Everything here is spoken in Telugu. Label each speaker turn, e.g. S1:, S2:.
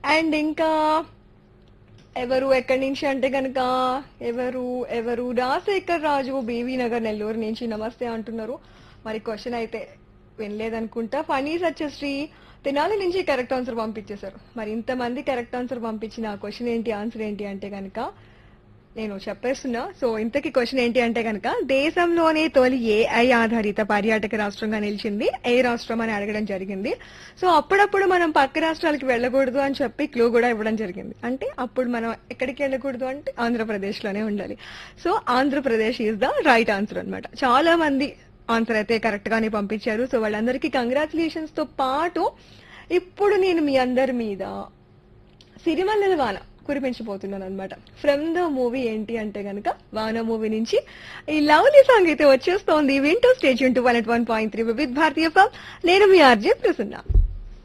S1: అండ్ ఇంకా ఎవరు ఎక్కడి నుంచి అంటే కనుక ఎవరు ఎవరు రాజశేఖర్ రాజు బీవీ నగర్ నెల్లూరు నుంచి నమస్తే అంటున్నారు మరి క్వశ్చన్ అయితే వినలేదనుకుంటా ఫనీ సత్యశ్రీ తెనాలి నుంచి కరెక్ట్ ఆన్సర్ పంపించేశారు మరి ఇంతమంది కరెక్ట్ ఆన్సర్ పంపించిన క్వశ్చన్ ఏంటి ఆన్సర్ ఏంటి అంటే కనుక నేను చెప్పేస్తున్నా సో ఇంతకీ క్వశ్చన్ ఏంటి అంటే కనుక దేశంలోనే తొలి ఏఐ ఆధారిత పర్యాటక రాష్ట్రంగా నిలిచింది ఏ రాష్ట్రం అని అడగడం జరిగింది సో అప్పుడప్పుడు మనం పక్క రాష్ట్రాలకి వెళ్ళకూడదు అని చెప్పి క్లూ కూడా ఇవ్వడం జరిగింది అంటే అప్పుడు మనం ఎక్కడికి వెళ్ళకూడదు అంటే ఆంధ్రప్రదేశ్ లోనే ఉండాలి so Andhra Pradesh is the right answer అన్నమాట చాలా మంది ఆన్సర్ అయితే కరెక్ట్ గానే పంపించారు సో వాళ్ళందరికీ కంగ్రాచులేషన్స్ తో పాటు ఇప్పుడు నేను మీ అందరి మీద సిరిమల్లెల వాన కురిపించబోతున్నాను అనమాట ఫ్రమ్ ద మూవీ ఏంటి అంటే గనక వాన మూవీ నుంచి ఈ లవ్లీ సాంగ్ అయితే వచ్చేస్తోంది వింటూ stage into one at one point three with భారతీయ ఫామ్ నేను మీ ఆర్జే ప్రసన్న